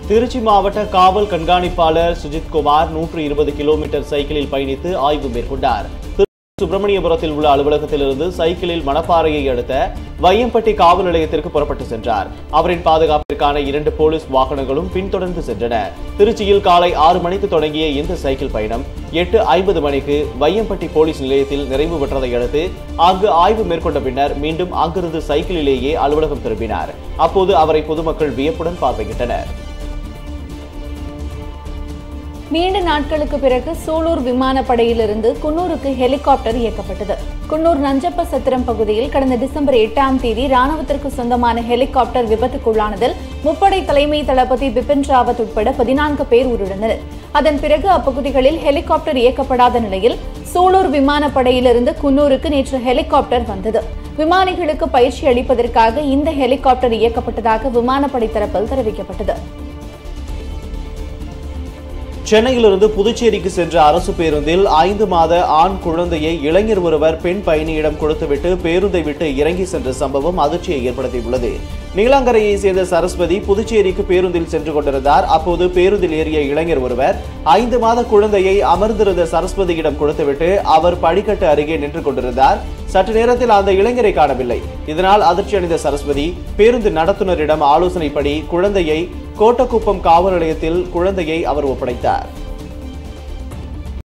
திருச்சி மாவட்ட காவல் கண்காணிப்பாளர் சுஜித் குமார் நூற்று இருபது கிலோமீட்டர் சைக்கிளில் பயணித்து ஆய்வு மேற்கொண்டார் திருச்சி சுப்பிரமணியபுரத்தில் உள்ள அலுவலகத்திலிருந்து சைக்கிளில் மணப்பாறையை அடுத்த வையம்பட்டி காவல் நிலையத்திற்கு புறப்பட்டு சென்றார் அவரின் பாதுகாப்பிற்கான இரண்டு போலீஸ் வாகனங்களும் பின்தொடர்ந்து சென்றன திருச்சியில் காலை ஆறு மணிக்கு தொடங்கிய இந்த சைக்கிள் பயணம் எட்டு ஐம்பது மணிக்கு வையம்பட்டி போலீஸ் நிலையத்தில் நிறைவு பெற்றதை அடுத்து அங்கு ஆய்வு மேற்கொண்ட பின்னர் மீண்டும் அங்கிருந்து சைக்கிளிலேயே அலுவலகம் திரும்பினார் அப்போது அவரை பொதுமக்கள் வியப்புடன் பார்வையிட்டனர் நீண்ட நாட்களுக்கு பிறகு சூலூர் விமானப்படையிலிருந்து குன்னூருக்கு ஹெலிகாப்டர் இயக்கப்பட்டது குன்னூர் நஞ்சப்ப சத்திரம் பகுதியில் கடந்த டிசம்பர் எட்டாம் தேதி ராணுவத்திற்கு சொந்தமான ஹெலிகாப்டர் விபத்துக்குள்ளானதில் முப்படை தலைமை தளபதி பிபின் ராவத் உட்பட பதினான்கு பேர் உயிரிழந்தனர் அதன் பிறகு அப்பகுதிகளில் ஹெலிகாப்டர் இயக்கப்படாத நிலையில் சூலூர் விமானப்படையிலிருந்து குன்னூருக்கு நேற்று ஹெலிகாப்டர் வந்தது விமானிகளுக்கு பயிற்சி அளிப்பதற்காக இந்த ஹெலிகாப்டர் இயக்கப்பட்டதாக விமானப்படை தரப்பில் தெரிவிக்கப்பட்டது சென்னையிலிருந்து புதுச்சேரிக்கு சென்ற அரசு பேருந்தில் ஐந்து மாத ஆண் குழந்தையை இளைஞர் ஒருவர் பெண் பயணியிடம் கொடுத்துவிட்டு பேருந்தை விட்டு இறங்கி சென்ற சம்பவம் அதிர்ச்சியை ஏற்படுத்தியுள்ளது நீலாங்கரையை சேர்ந்த சரஸ்வதி புதுச்சேரிக்கு பேருந்தில் சென்று கொண்டிருந்தார் அப்போது பேருந்தில் ஏறிய இளைஞர் ஒருவர் ஐந்து மாத குழந்தையை அமர்ந்திருந்த சரஸ்வதியிடம் கொடுத்துவிட்டு அவர் படிக்கட்டு அருகே நின்று கொண்டிருந்தார் சற்று நேரத்தில் அந்த இளைஞரை காணவில்லை இதனால் அதிர்ச்சியடைந்த சரஸ்வதி பேருந்து நடத்துனரிடம் ஆலோசனைப்படி குழந்தையை கோட்டக்குப்பம் காவல் நிலையத்தில் குழந்தையை அவர் ஒப்படைத்தார்